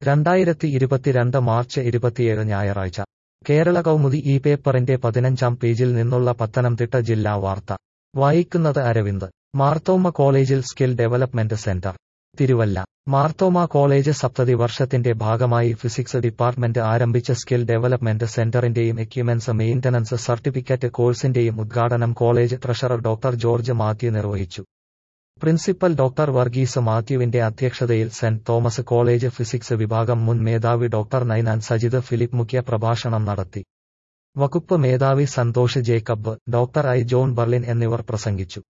രണ്ടായിരത്തി ഇരുപത്തിരണ്ട് മാർച്ച് ഇരുപത്തിയേഴ് ഞായറാഴ്ച കേരള കൗമുദി ഈ പേപ്പറിന്റെ പതിനഞ്ചാം പേജിൽ നിന്നുള്ള പത്തനംതിട്ട ജില്ലാ വാർത്ത വായിക്കുന്നത് അരവിന്ദ് മാർത്തോമ കോളേജിൽ skill development centre Thiruvalla Marthoma college സപ്തതി വർഷത്തിന്റെ ഭാഗമായി ഫിസിക്സ് ഡിപ്പാർട്ട്മെന്റ് ആരംഭിച്ച സ്കിൽ ഡെവലപ്മെന്റ് സെന്ററിന്റെയും എക്യുമെൻസ് മെയിന്റനൻസ് സർട്ടിഫിക്കറ്റ് കോഴ്സിന്റെയും ഉദ്ഘാടനം college treasurer doctor George Mathew നിർവഹിച്ചു പ്രിൻസിപ്പൽ ഡോക്ടർ വർഗീസ് മാത്യുവിന്റെ അധ്യക്ഷതയിൽ സെന്റ് തോമസ് കോളേജ് ഫിസിക്സ് വിഭാഗം മുൻ മേധാവി ഡോക്ടർ നൈനാൻ സജിത് ഫിലിപ്പ് മുഖ്യ പ്രഭാഷണം നടത്തി വകുപ്പ് മേധാവി Santhosh Jacob doctor I John Berlin എന്നിവർ പ്രസംഗിച്ചു